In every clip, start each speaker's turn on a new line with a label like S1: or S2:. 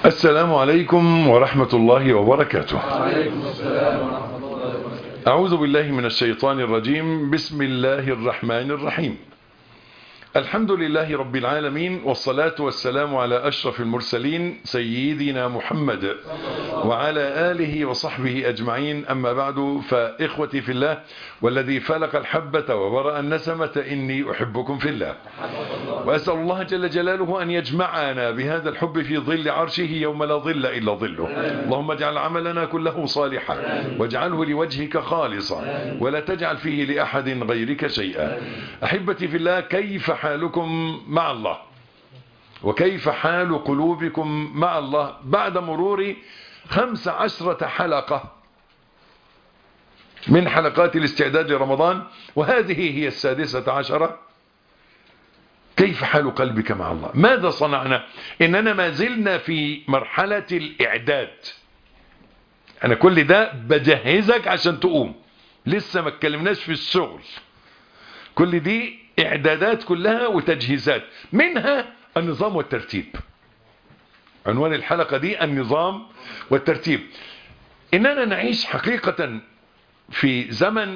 S1: السلام عليكم ورحمة الله وبركاته
S2: وعليكم السلام ورحمة الله وبركاته
S1: أعوذ بالله من الشيطان الرجيم بسم الله الرحمن الرحيم الحمد لله رب العالمين والصلاة والسلام على أشرف المرسلين سيدنا محمد وعلى آله وصحبه أجمعين أما بعد فإخوتي في الله والذي فلق الحبة وبرأ النسمة إني أحبكم في الله وأسأل الله جل جلاله أن يجمعنا بهذا الحب في ظل عرشه يوم لا ظل إلا ظله اللهم اجعل عملنا كله صالحا واجعله لوجهك خالصا ولا تجعل فيه لأحد غيرك شيئا أحبتي في الله كيف حالكم مع الله وكيف حال قلوبكم مع الله بعد مرور خمس عشرة حلقة من حلقات الاستعداد لرمضان وهذه هي السادسة عشرة كيف حال قلبك مع الله ماذا صنعنا إننا ما زلنا في مرحلة الإعداد أنا كل ده بجهزك عشان تقوم لسه ما اتكلمناش في الشغل كل دي إعدادات كلها وتجهيزات منها النظام والترتيب عنوان الحلقة دي النظام والترتيب إننا نعيش حقيقة في زمن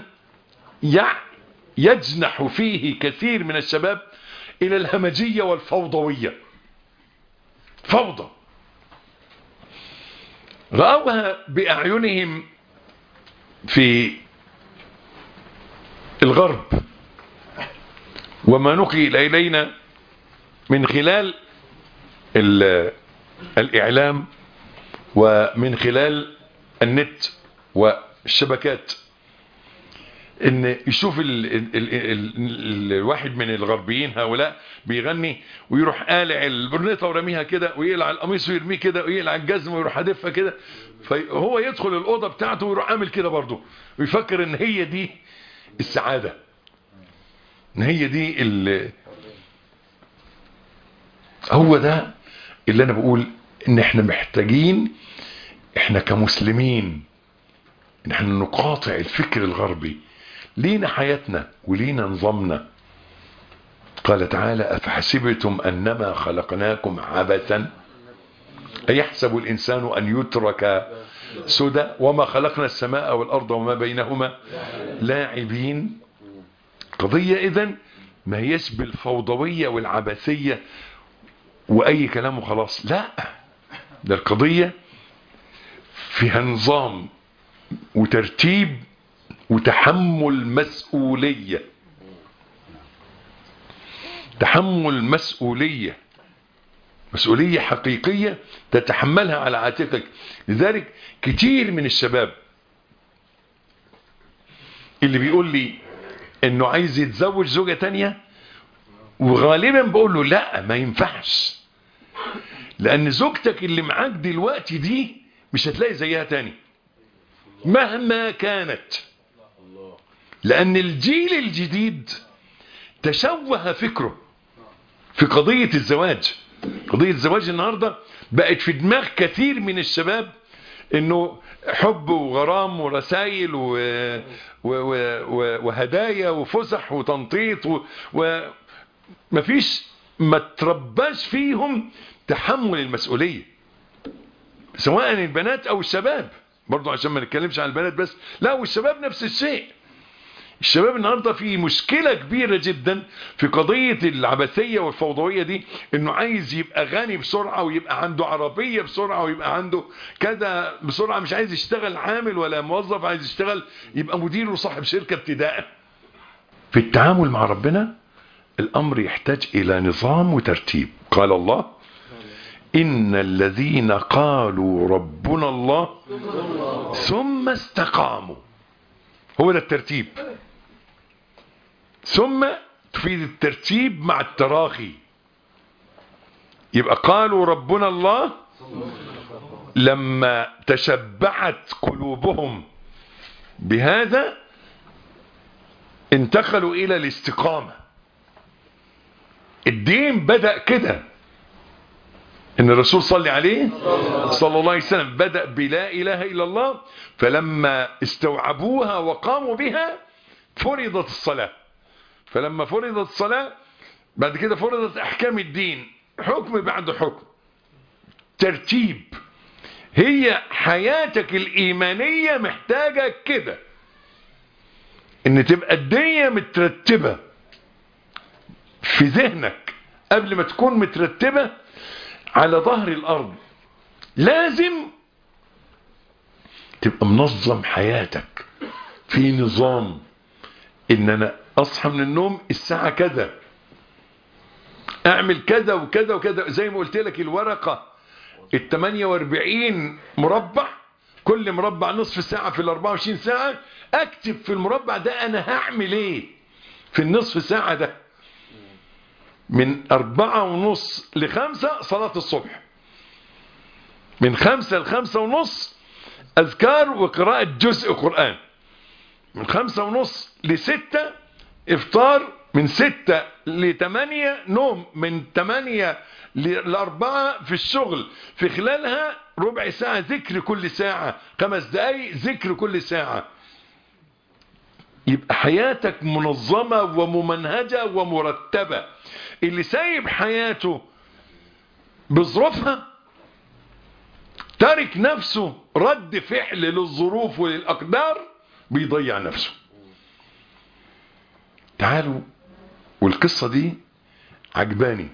S1: يجنح فيه كثير من الشباب إلى الهمجية والفوضوية فوضى رأوها بأعينهم في الغرب وما نقل إلينا من خلال الإعلام ومن خلال النت والشبكات ان يشوف ال ال ال ال الواحد من الغربيين هؤلاء بيغني ويروح قالع البرنيطه ورميها كده ويقلع القميص ويرميه كده ويقلع الجزم ويروح هدفها كده فهو يدخل الاوضه بتاعته ويروح عامل كده برضه ويفكر ان هي دي السعاده ان هي دي ال هو ده اللي انا بقول ان احنا محتاجين احنا كمسلمين ان احنا نقاطع الفكر الغربي لينا حياتنا ولينا نظامنا قال تعالى أفحسبتم أنما خلقناكم عبثا أيحسب الإنسان أن يترك سدى وما خلقنا السماء والأرض وما بينهما لاعبين قضية إذن ما هيش بالفوضوية والعبثية وأي كلام وخلاص لا ده القضية فيها نظام وترتيب وتحمل مسؤولية تحمل مسؤولية مسؤولية حقيقية تتحملها على عاتقك لذلك كتير من الشباب اللي بيقول لي انه عايز يتزوج زوجة تانية وغالبا بقول له لا ما ينفعش لان زوجتك اللي معاك دلوقتي دي مش هتلاقي زيها تاني مهما كانت لأن الجيل الجديد تشوه فكره في قضية الزواج قضية الزواج النهاردة بقت في دماغ كثير من الشباب انه حب وغرام ورسائل و... و... و... وهدايا وفسح وتنطيط و... ومفيش ما ترباش فيهم تحمل المسؤولية سواء البنات او الشباب برضو عشان ما نتكلمش عن البنات بس لا والشباب نفس الشيء الشباب النهاردة في مشكلة كبيرة جدا في قضية العبثية والفوضوية دي انه عايز يبقى غني بسرعة ويبقى عنده عربية بسرعة ويبقى عنده كذا بسرعة مش عايز يشتغل عامل ولا موظف عايز يشتغل يبقى مدير وصاحب شركة ابتداء في التعامل مع ربنا الامر يحتاج الى نظام وترتيب قال الله إن الذين قالوا ربنا الله ثم استقاموا هو ده الترتيب ثم تفيد الترتيب مع التراخي يبقى قالوا ربنا الله لما تشبعت قلوبهم بهذا انتقلوا إلى الاستقامة الدين بدأ كده ان الرسول صلى عليه صلى الله عليه وسلم بدأ بلا اله الا الله فلما استوعبوها وقاموا بها فرضت الصلاة فلما فرضت الصلاة بعد كده فرضت احكام الدين حكم بعد حكم ترتيب هي حياتك الإيمانية محتاجة كده ان تبقى الدنيا مترتبة في ذهنك قبل ما تكون مترتبة على ظهر الأرض لازم تبقى منظم حياتك في نظام ان انا اصحى من النوم الساعة كذا اعمل كذا وكذا وكذا زي ما قلت لك الورقة ال 48 مربع كل مربع نصف ساعة في ال 24 ساعة اكتب في المربع ده انا هعمل ايه في النصف ساعة ده من أربعة ونص لخمسة صلاة الصبح من خمسة لخمسة ونص أذكار وقراءة جزء قرآن من خمسة ونص لستة إفطار من ستة لتمانية نوم من تمانية لأربعة في الشغل في خلالها ربع ساعة ذكر كل ساعة خمس دقايق ذكر كل ساعة يبقى حياتك منظمة وممنهجة ومرتبة اللي سايب حياته بظروفها تارك نفسه رد فعل للظروف وللأقدار بيضيع نفسه تعالوا والقصة دي عجباني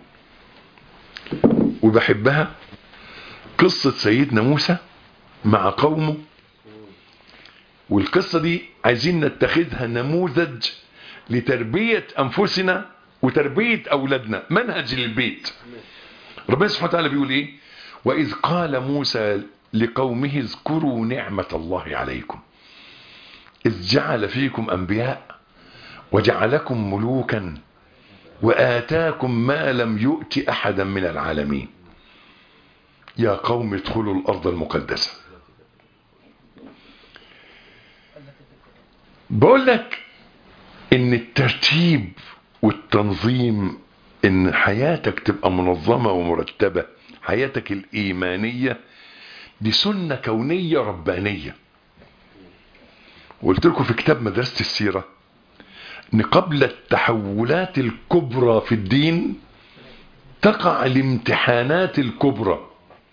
S1: وبحبها قصة سيدنا موسى مع قومه والقصة دي عايزين نتخذها نموذج لتربية أنفسنا وتربية أولادنا منهج للبيت ربنا سبحانه وتعالى بيقول إيه وإذ قال موسى لقومه اذكروا نعمة الله عليكم إذ جعل فيكم أنبياء وجعلكم ملوكا وآتاكم ما لم يؤت أحدا من العالمين يا قوم ادخلوا الأرض المقدسة بقول لك ان الترتيب والتنظيم ان حياتك تبقى منظمة ومرتبة حياتك الإيمانية دي سنة كونية ربانية وقلت لكم في كتاب مدرسة السيرة ان قبل التحولات الكبرى في الدين تقع الامتحانات الكبرى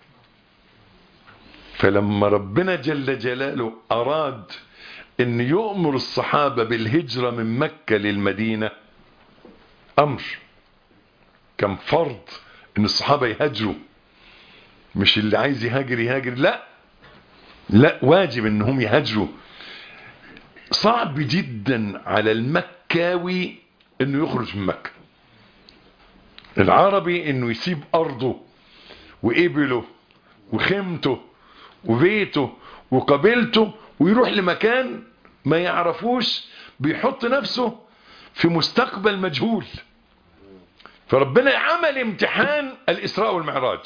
S1: فلما ربنا جل جلاله أراد ان يؤمر الصحابة بالهجرة من مكة للمدينة امر كان فرض ان الصحابة يهاجروا مش اللي عايز يهاجر يهاجر لا لا واجب انهم يهاجروا صعب جدا على المكاوي انه يخرج من مكة العربي انه يسيب ارضه وقبله وخيمته وبيته وقبيلته ويروح لمكان ما يعرفوش بيحط نفسه في مستقبل مجهول فربنا عمل امتحان الإسراء والمعراج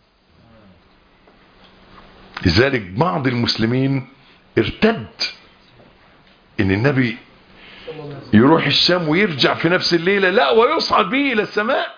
S1: لذلك بعض المسلمين ارتد ان النبي يروح الشام ويرجع في نفس الليلة لا ويصعد به الى السماء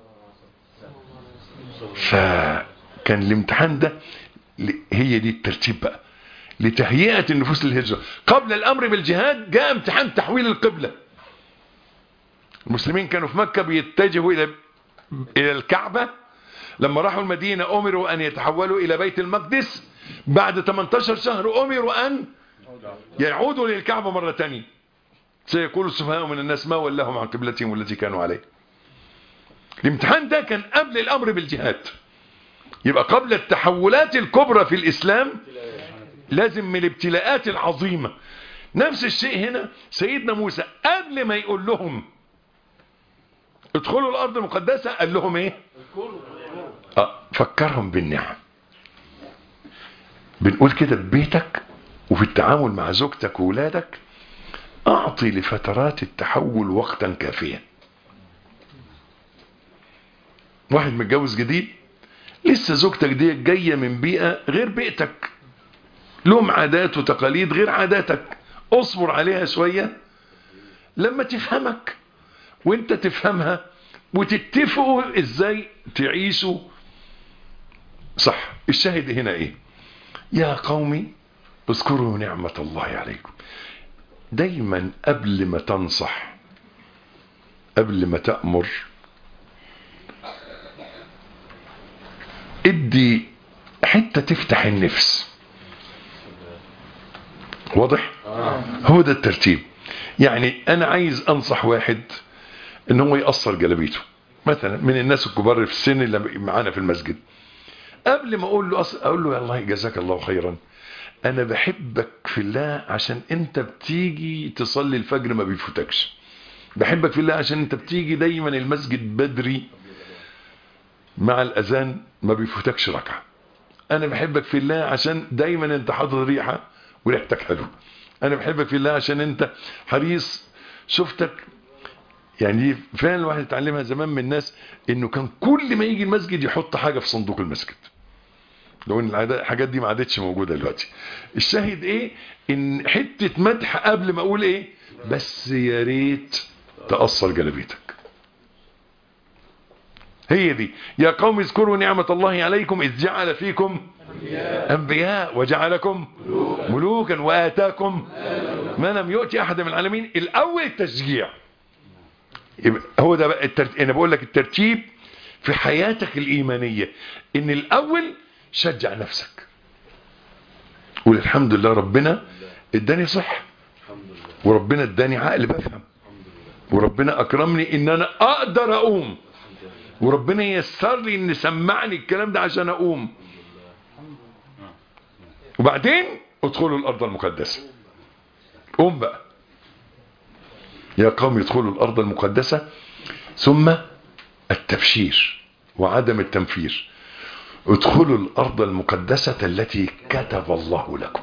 S1: فكان الامتحان ده هي دي الترتيب بقى لتهيئة النفوس للهجرة قبل الأمر بالجهاد جاء امتحان تحويل القبلة المسلمين كانوا في مكة بيتجهوا إلى إلى الكعبة لما راحوا المدينة أمروا أن يتحولوا إلى بيت المقدس بعد 18 شهر أمروا أن يعودوا للكعبة مرة تانية سيقول السفهاء من الناس ما ولاهم عن قبلتهم التي كانوا عليه الامتحان ده كان قبل الأمر بالجهاد يبقى قبل التحولات الكبرى في الإسلام لازم من الابتلاءات العظيمة نفس الشيء هنا سيدنا موسى قبل ما يقول لهم ادخلوا الأرض المقدسة قال لهم ايه آه فكرهم بالنعم بنقول كده في بيتك وفي التعامل مع زوجتك وولادك اعطي لفترات التحول وقتا كافيا واحد متجوز جديد لسه زوجتك دي جاية من بيئة غير بيئتك لهم عادات وتقاليد غير عاداتك اصبر عليها شوية لما تفهمك وانت تفهمها وتتفقوا ازاي تعيشوا صح الشاهد هنا ايه يا قومي اذكروا نعمة الله عليكم دايما قبل ما تنصح قبل ما تأمر ادي حتة تفتح النفس واضح هو ده الترتيب يعني انا عايز انصح واحد ان هو يقصر جلابيته مثلا من الناس الكبار في السن اللي معانا في المسجد قبل ما اقول له أص... اقول له الله جزاك الله خيرا انا بحبك في الله عشان انت بتيجي تصلي الفجر ما بيفوتكش بحبك في الله عشان انت بتيجي دايما المسجد بدري مع الاذان ما بيفوتكش ركعه انا بحبك في الله عشان دايما انت حاطط ريحه وريحتك حلوه انا بحبك في الله عشان انت حريص شفتك يعني دي فعلا الواحد اتعلمها زمان من الناس انه كان كل ما يجي المسجد يحط حاجه في صندوق المسجد لو ان الحاجات دي ما عادتش موجوده دلوقتي الشاهد ايه ان حته مدح قبل ما اقول ايه بس يا ريت تاثر جلبيتك هي دي يا قوم اذكروا نعمة الله عليكم إذ جعل فيكم أنبياء وجعلكم ملوكا وآتاكم ما لم يؤتي أحد من العالمين الأول التشجيع هو ده بقى الترتيب أنا بقول لك الترتيب في حياتك الإيمانية إن الأول شجع نفسك قول الحمد لله ربنا اداني صح وربنا اداني عقل بفهم وربنا أكرمني إن أنا أقدر أقوم وربنا ييسر لي ان سمعني الكلام ده عشان اقوم وبعدين ادخلوا الارض المقدسه قوم بقى يا قوم ادخلوا الارض المقدسه ثم التبشير وعدم التنفير ادخلوا الارض المقدسه التي كتب الله لكم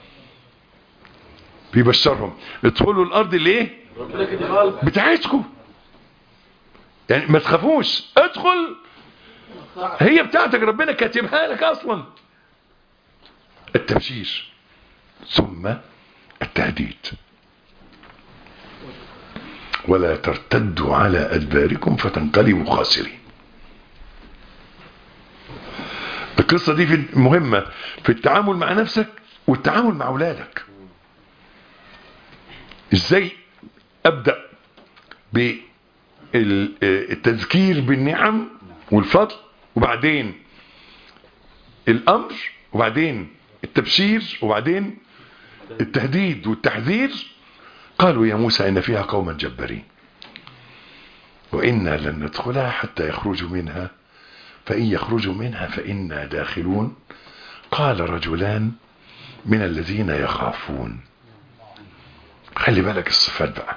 S1: بيبشرهم ادخلوا الارض اللي ايه بتاعتكم يعني ما تخافوش ادخل هي بتاعتك ربنا كاتبها لك اصلا التبشير ثم التهديد ولا ترتدوا على ادباركم فتنقلبوا خاسرين القصة دي في مهمة في التعامل مع نفسك والتعامل مع اولادك ازاي ابدأ ب التذكير بالنعم والفضل وبعدين الامر وبعدين التبشير وبعدين التهديد والتحذير قالوا يا موسى ان فيها قوما جبارين وانا لن ندخلها حتى يخرجوا منها فان يخرجوا منها فانا داخلون قال رجلان من الذين يخافون خلي بالك الصفات بقى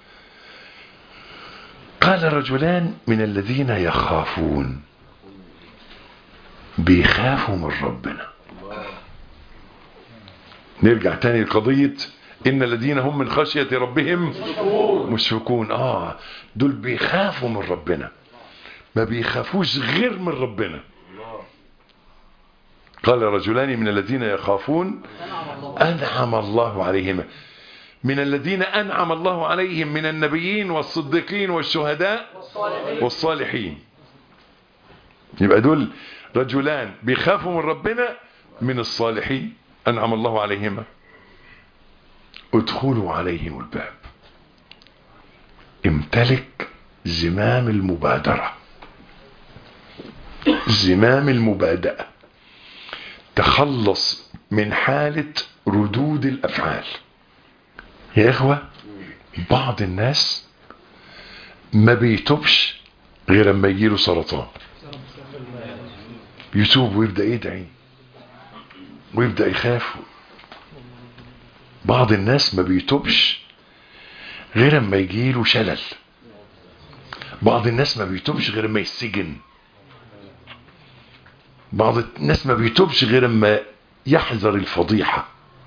S1: قال رجلان من الذين يخافون بيخافوا من ربنا نرجع تاني لقضية إن الذين هم من خشية ربهم مشفقون آه دول بيخافوا من ربنا ما بيخافوش غير من ربنا قال رجلان من الذين يخافون أنعم الله عليهما من الذين أنعم الله عليهم من النبيين والصديقين والشهداء والصالحين يبقى دول رجلان بيخافوا من ربنا من الصالحين أنعم الله عليهما ادخلوا عليهم الباب امتلك زمام المبادرة زمام المبادئة تخلص من حالة ردود الأفعال يا إخوة بعض الناس ما بيتوبش غير اما يجيله سرطان يتوب ويبدأ يدعي ويبدأ يخاف بعض الناس ما بيتوبش غير اما يجيله شلل بعض الناس ما بيتوبش غير اما يسجن بعض الناس ما بيتوبش غير اما يحذر الفضيحة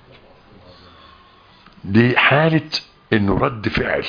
S1: دي حالة انه رد فعل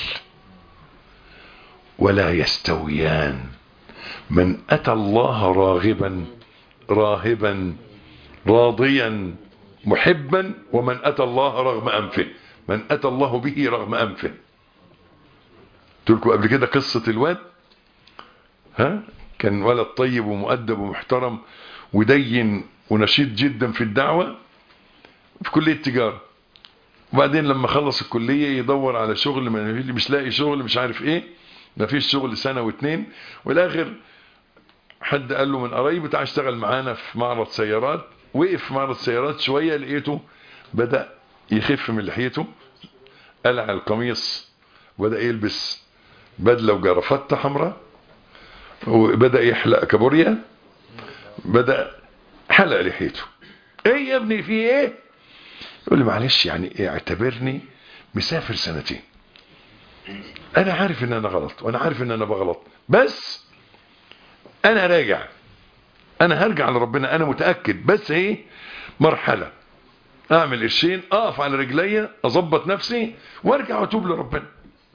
S1: ولا يستويان من اتى الله راغبا راهبا راضيا محبا ومن اتى الله رغم انفه من اتى الله به رغم انفه قلت لكم قبل كده قصة الواد ها كان ولد طيب ومؤدب ومحترم ودين ونشيط جدا في الدعوة في كلية تجارة وبعدين لما خلص الكلية يدور على شغل مش لاقي شغل مش عارف ايه ما فيش شغل سنة واتنين والاخر حد قال له من قرايبه تعال اشتغل معانا في معرض سيارات وقف في معرض سيارات شوية لقيته بدأ يخف من لحيته قلع القميص وبدأ يلبس بدلة وجرافته حمراء وبدأ يحلق كابوريا بدأ حلق لحيته ايه يا ابني في ايه يقول لي معلش يعني ايه اعتبرني مسافر سنتين انا عارف ان انا غلط وانا عارف ان انا بغلط بس انا راجع انا هرجع لربنا انا متأكد بس ايه مرحلة اعمل قرشين اقف على رجليا اظبط نفسي وارجع واتوب لربنا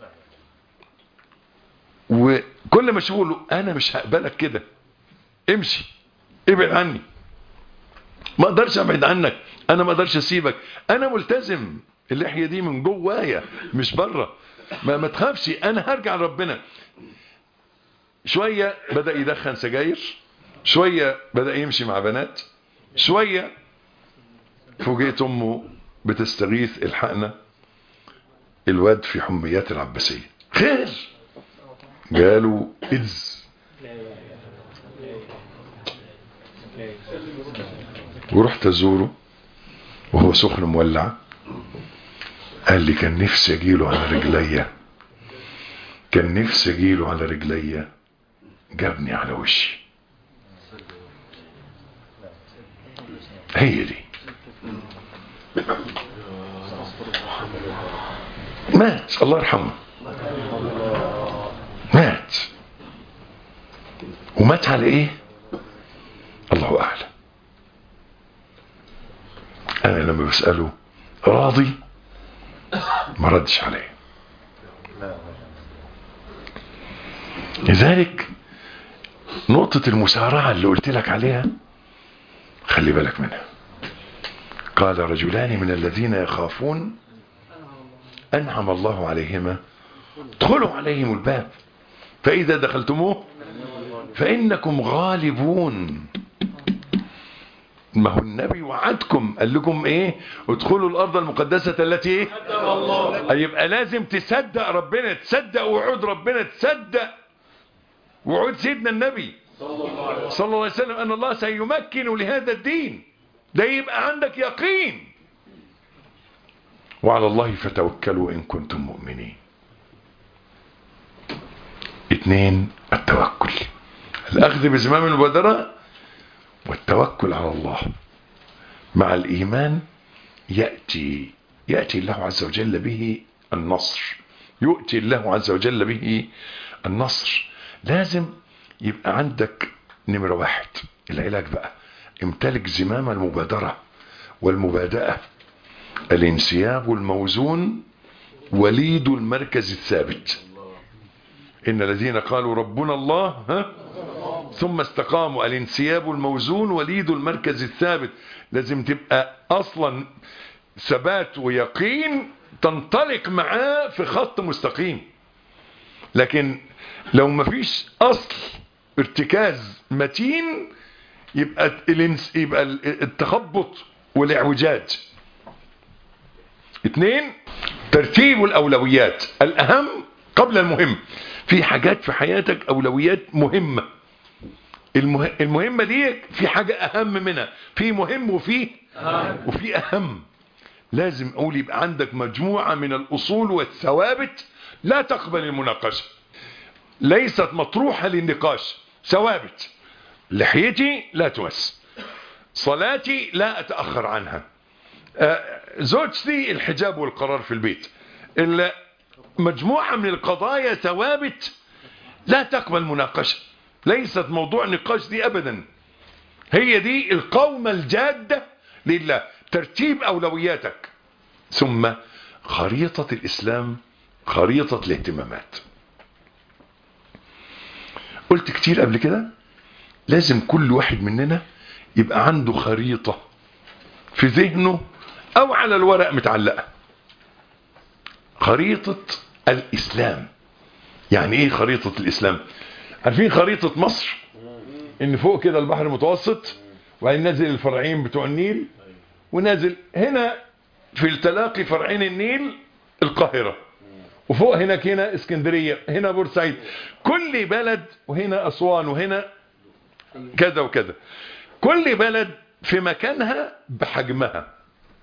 S1: وكل ما اشوفه له انا مش هقبلك كده امشي ابعد عني ما اقدرش ابعد عنك انا ما اقدرش اسيبك انا ملتزم اللحيه دي من جوايا مش بره ما, ما تخافش انا هرجع لربنا شويه بدا يدخن سجاير شويه بدا يمشي مع بنات شويه فوجئت امه بتستغيث الحقنا الواد في حميات العباسيه خير جاله ايدز ورحت ازوره وهو سخن مولع قال لي كان نفسي اجيله على رجليا كان نفسي اجيله على رجليا جابني على وشي هي دي مات الله يرحمه مات ومات على ايه الله اعلم انا لما بسأله راضي ما ردش عليه لذلك نقطة المسارعة اللي قلت لك عليها خلي بالك منها قال رجلان من الذين يخافون أنعم الله عليهما ادخلوا عليهم الباب فإذا دخلتموه فإنكم غالبون ما هو النبي وعدكم قال لكم ايه ادخلوا الارض المقدسة التي ايه يبقى لازم تصدق ربنا تصدق وعود ربنا تصدق وعود سيدنا النبي صلى الله عليه وسلم ان الله سيمكن لهذا الدين ده يبقى عندك يقين وعلى الله فتوكلوا ان كنتم مؤمنين اثنين التوكل الاخذ بزمام المبادرة والتوكل على الله مع الايمان يأتي يأتي الله عز وجل به النصر يؤتي الله عز وجل به النصر لازم يبقى عندك نمرة واحد العلاج بقى امتلك زمام المبادرة والمبادئة الانسياب الموزون وليد المركز الثابت إن الذين قالوا ربنا الله ها ثم استقاموا الانسياب الموزون وليد المركز الثابت لازم تبقى أصلا ثبات ويقين تنطلق معاه في خط مستقيم لكن لو مفيش أصل ارتكاز متين يبقى الانس يبقى التخبط والاعوجاج اثنين ترتيب الأولويات الأهم قبل المهم في حاجات في حياتك أولويات مهمة المه... المهمة دي في حاجة أهم منها في مهم وفي وفي أهم لازم أقول يبقى عندك مجموعة من الأصول والثوابت لا تقبل المناقشة ليست مطروحة للنقاش ثوابت لحيتي لا تمس صلاتي لا أتأخر عنها زوجتي الحجاب والقرار في البيت مجموعة من القضايا ثوابت لا تقبل مناقشة ليست موضوع نقاش دي أبدا هي دي القومة الجادة لله ترتيب أولوياتك ثم خريطة الإسلام خريطة الاهتمامات قلت كتير قبل كده لازم كل واحد مننا يبقى عنده خريطة في ذهنه أو على الورق متعلقة خريطة الإسلام يعني إيه خريطة الإسلام عارفين خريطة مصر إن فوق كده البحر المتوسط وبعدين نازل الفرعين بتوع النيل ونازل هنا في التلاقي فرعين النيل القاهرة وفوق هناك هنا اسكندرية هنا بورسعيد كل بلد وهنا أسوان وهنا كذا وكذا كل بلد في مكانها بحجمها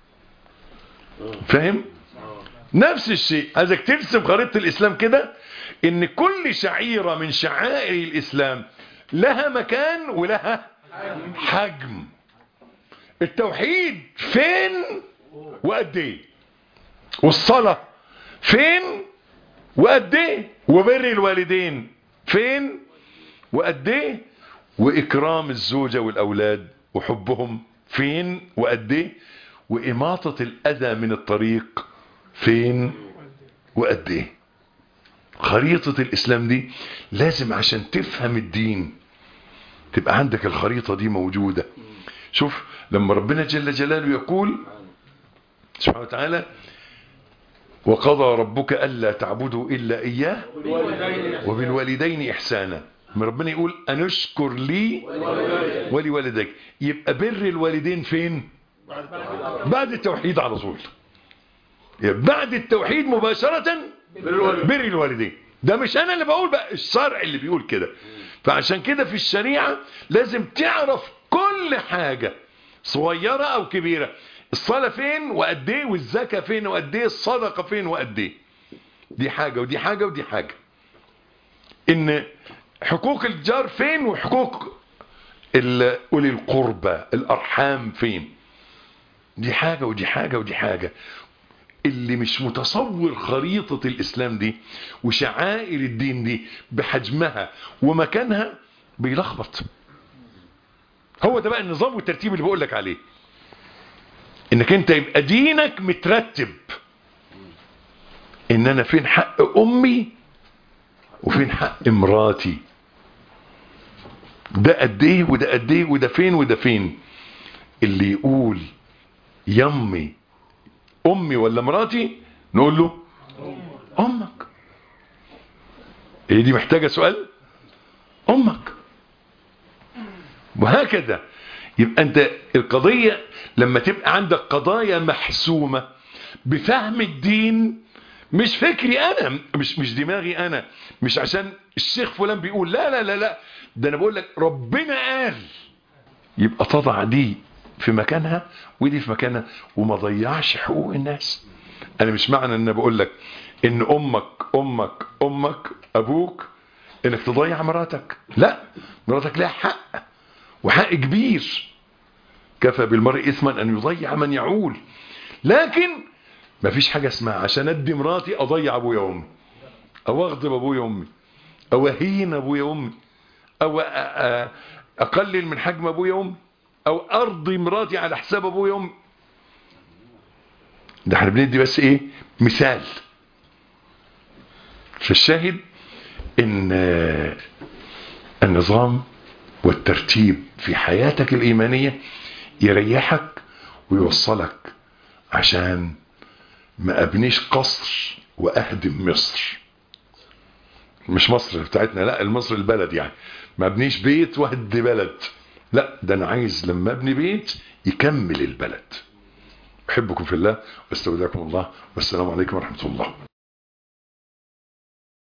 S1: فاهم نفس الشيء عايزك ترسم خريطة الإسلام كده إن كل شعيرة من شعائر الإسلام لها مكان ولها حجم التوحيد فين وقد ايه والصلاة فين وقد ايه وبر الوالدين فين وقد ايه واكرام الزوجة والاولاد وحبهم فين وقد ايه واماطة الاذى من الطريق فين وقد ايه خريطة الاسلام دي لازم عشان تفهم الدين تبقى عندك الخريطة دي موجودة شوف لما ربنا جل جلاله يقول سبحانه وتعالى وقضى ربك ألا تعبدوا إلا إياه وبالوالدين إحسانا من ربنا يقول أنشكر لي ولوالديك يبقى بر الوالدين فين بعد التوحيد على طول يبقى بعد التوحيد مباشرة بر الوالدين ده مش أنا اللي بقول بقى الشرع اللي بيقول كده فعشان كده في الشريعة لازم تعرف كل حاجة صغيرة أو كبيرة الصلاة فين وقد ايه والزكاة فين وقد ايه الصدقة فين وقد ايه دي حاجة ودي حاجة ودي حاجة ان حقوق الجار فين وحقوق أولي القربى الأرحام فين دي حاجة ودي حاجة ودي حاجة اللي مش متصور خريطة الإسلام دي وشعائر الدين دي بحجمها ومكانها بيلخبط هو ده بقى النظام والترتيب اللي بقول لك عليه انك انت يبقى دينك مترتب ان انا فين حق امي وفين حق مراتي ده قد ايه وده قد ايه وده فين وده فين اللي يقول يمي امي ولا مراتي نقول له امك ايه دي محتاجة سؤال امك وهكذا يبقى انت القضية لما تبقى عندك قضايا محسومة بفهم الدين مش فكري انا مش مش دماغي انا مش عشان الشيخ فلان بيقول لا لا لا لا ده انا بقول لك ربنا قال يبقى تضع دي في مكانها ودي في مكانها وما ضيعش حقوق الناس انا مش معنى ان بقول لك ان امك امك امك ابوك انك تضيع مراتك لا مراتك لها حق وحق كبير كفى بالمرء اثما ان يضيع من يعول لكن ما فيش حاجة اسمها عشان ادي مراتي اضيع ابويا وامي او اغضب ابويا وامي او اهين ابويا وامي او اقلل من حجم ابويا وامي او ارضي مراتي على حساب ابويا وامي ده احنا بندي بس ايه مثال فالشاهد ان النظام والترتيب في حياتك الإيمانية يريحك ويوصلك عشان ما أبنيش قصر وأهدم مصر مش مصر بتاعتنا لا المصر البلد يعني ما أبنيش بيت وهد بلد لا ده أنا عايز لما أبني بيت يكمل البلد أحبكم في الله واستودعكم الله والسلام عليكم ورحمة الله